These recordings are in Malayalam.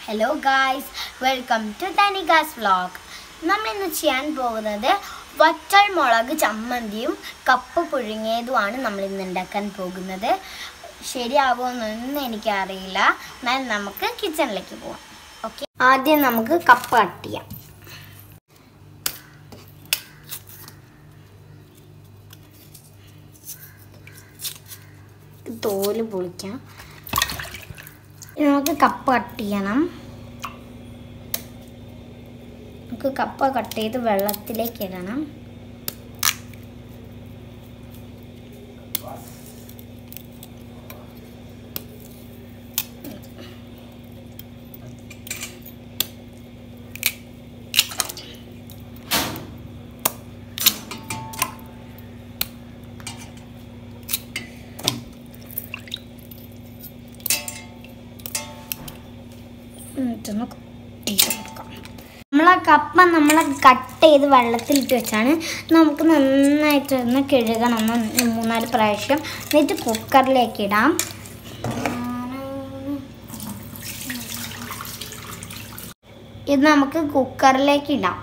hello guys welcome to Thanika's vlog നമ്മൾ ഇന്ന് ചെയ്യാൻ പോകുന്നത് വറ്റൽ മുളക് ചമ്മന്തിയും കപ്പ് പുഴുങ്ങിയതുമാണ് നമ്മൾ ഇന്ന് ഉണ്ടാക്കാൻ പോകുന്നത് ശരിയാവുമെന്നൊന്നും എനിക്കറിയില്ല എന്നാൽ നമുക്ക് കിച്ചണിലേക്ക് പോവാം ഓക്കെ ആദ്യം നമുക്ക് കപ്പ് കട്ട് ചെയ്യാം തോല് പൊളിക്കാം ഇനി നമുക്ക് കപ്പ കട്ട് ചെയ്യണം നമുക്ക് കപ്പ കട്ട് ചെയ്ത് വെള്ളത്തിലേക്ക് ഇടണം എന്നിട്ടൊന്ന് കൊട്ടിയിട്ട് കൊടുക്കാം നമ്മളെ കപ്പ നമ്മൾ കട്ട് ചെയ്ത് വെള്ളത്തിലിട്ട് വെച്ചാണ് നമുക്ക് നന്നായിട്ട് ഒന്ന് കഴുകണം ഒന്ന് മൂന്നാല് പ്രാവശ്യം എന്നിട്ട് കുക്കറിലേക്ക് ഇടാം ഇത് നമുക്ക് കുക്കറിലേക്ക് ഇടാം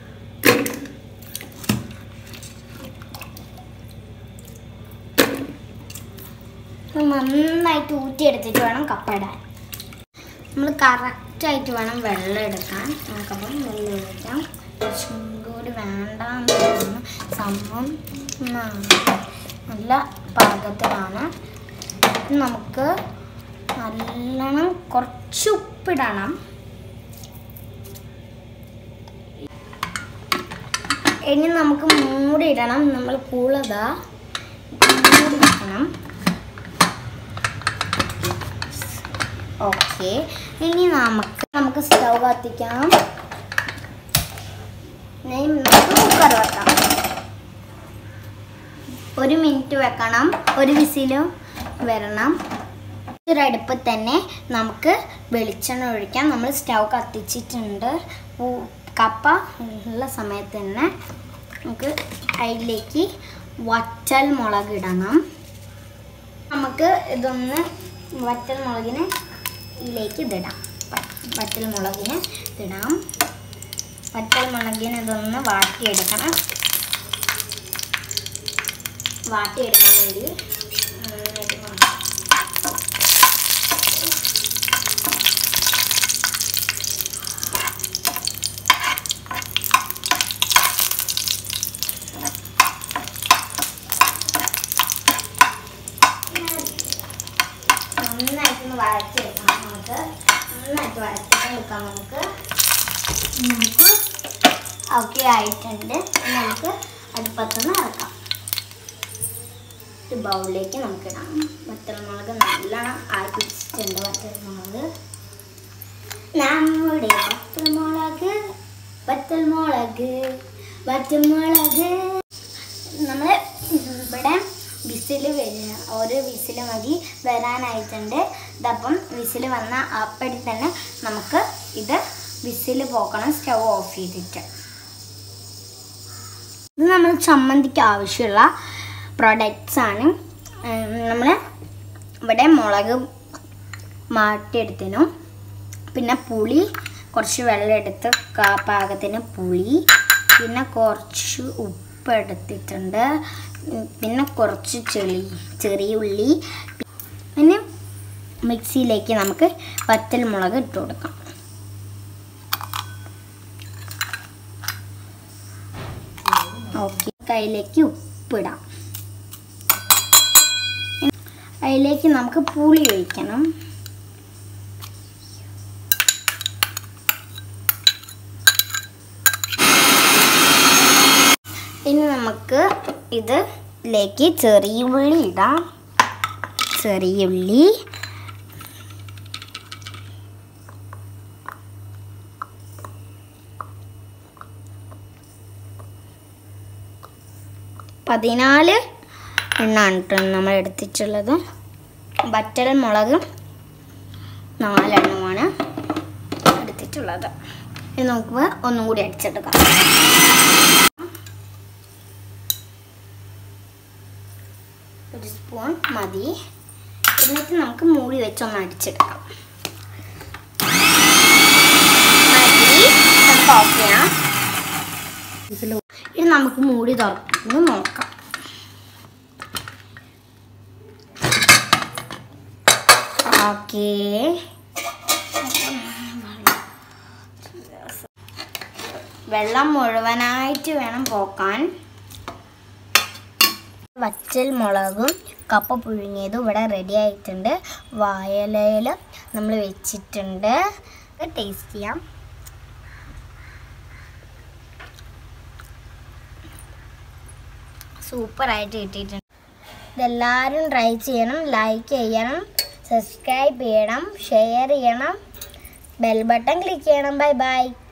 ഇത് നന്നായിട്ട് ഊറ്റിയെടുത്തിട്ട് വേണം കപ്പ ഇടാൻ നമ്മൾ കറക്റ്റായിട്ട് വേണം വെള്ളം എടുക്കാൻ നമുക്കപ്പം വെള്ളം ഒഴിക്കാം കുറച്ചും കൂടി വേണ്ടെന്ന് തോന്നുന്നു സംഭവം ന- നല്ല പാകത്തിലാണ് ഇനി നമുക്ക് നല്ലോണം കുറച്ച് ഉപ്പിടണം ഇനി നമുക്ക് മൂടിയിടണം നമ്മൾ കൂളതാ മൂടി വെക്കണം ഓക്കെ ഇനി നമുക്ക് നമുക്ക് സ്റ്റൗ കത്തിക്കാം ഇനി നമുക്ക് കുക്കർ വെക്കാം ഒരു മിനിറ്റ് വെക്കണം ഒരു വിസിലും വരണം ഒരു അടുപ്പ് തന്നെ നമുക്ക് വെളിച്ചെണ്ണ ഒഴിക്കാം നമ്മൾ സ്റ്റൗ കത്തിച്ചിട്ടുണ്ട് ഉ- കപ്പ ഉള്ള സമയത്ത് തന്നെ നമുക്ക് അതിലേക്ക് വറ്റൽ മുളക് ഇടണം നമുക്ക് ഇതൊന്ന് വറ്റൽ മുളകിനെ ഇതിലേക്ക് ഇതിടാം വ- വറ്റൽ മുളകിന് ഇതിടാം വറ്റൽ മുളകിന് ഇതൊന്ന് വാട്ടിയെടുക്കണം വാട്ടിയെടുക്കാൻ വേണ്ടി നന്നായിട്ട് വാ- നന്നായിട്ടൊന്ന് വഴറ്റിയെടുക്കണം നമുക്ക് നന്നായിട്ട് വഴറ്റിയെടുക്കാം നമുക്ക് നമുക്ക് ഓക്കെ ആയിട്ടുണ്ട് ഇനി നമുക്ക് അടുപ്പത്തുനിന്ന് ഇറക്കാം ഒരു ബൗളിലേക്ക് നമുക്കിടാം വറ്റൽമുളക് നല്ലോണം ആയിപ്പിച്ചിട്ടുണ്ട് വറ്റൽമുളക് നമ്മുടെ വറ്റൽമുളക് വറ്റൽമുളക് വറ്റൽമുളക് നമ്മൾ ഇവിടെ വിസിൽ വരിക ഒരു വിസിൽ മതി വരാനായിട്ടുണ്ട് ഇതപ്പം വിസിൽ വന്ന അപ്പടി തന്നെ നമുക്ക് ഇത് വിസിൽ പോക്കണം സ്റ്റൗ ഓഫ് ചെയ്തിട്ട് ഇത് നമ്മൾ ചമ്മന്തിക്ക് ആവശ്യമുള്ള പ്രൊഡക്ട്സ് ആണ് നമ്മൾ ഇവിടെ മുളക് മാറ്റിയെടുത്തിനും പിന്നെ പുളി കുറച്ച് വെള്ളം എടുത്ത് കാ- പാകത്തിന് പുളി പിന്നെ കുറച്ച് ഉപ്പ് എടുത്തിട്ടുണ്ട് ഉം, പിന്നെ കുറച്ച് ചെളി ചെറിയ ഉള്ളി പിന്നെ മിക്സിയിലേക്ക് നമുക്ക് വറ്റൽ മുളക് ഇട്ട് കൊടുക്കാം ഓക്കെ കയ്യിലേക്ക് ഉപ്പിടാം അതിലേക്ക് നമുക്ക് പുളി ഒഴിക്കണം ഇനി നമുക്ക് ഇതിലേക്ക് ചെറിയ ഉള്ളി ഇടാം ചെറിയ ഉള്ളി പതിനാല് എണ്ണാണ് കേട്ടോ നമ്മൾ എടുത്തിട്ടുള്ളത് വറ്റൽ മുളക് നാലെണ്ണമാണ് എടുത്തിട്ടുള്ളത് ഇത് നമുക്ക് ഒന്നും കൂടി അടിച്ചെടുക്കാം ഒരു സ്പൂൺ മതി എന്നിട്ട് നമുക്ക് മൂടി വെച്ചൊന്ന് അടിച്ചെടുക്കാം നമുക്ക് മൂടി തുറന്ന് നോക്കാം ഓക്കേ വെള്ളം മുഴുവനായിട്ട് വേണം പോക്കാൻ വച്ചൽ മുളകും കപ്പ പുഴുങ്ങിയതും ഇവിടെ റെഡി ആയിട്ടുണ്ട് വായലയിൽ നമ്മൾ വെച്ചിട്ടുണ്ട് ടേസ്റ്റ് ചെയ്യാം സൂപ്പറായിട്ട് കിട്ടിയിട്ടുണ്ട് ഇതെല്ലാവരും ട്രൈ ചെയ്യണം ലൈക്ക് ചെയ്യണം സബ്സ്ക്രൈബ് ചെയ്യണം ഷെയർ ചെയ്യണം ബെൽ ബട്ടൺ ക്ലിക്ക് ചെയ്യണം ബൈ ബൈ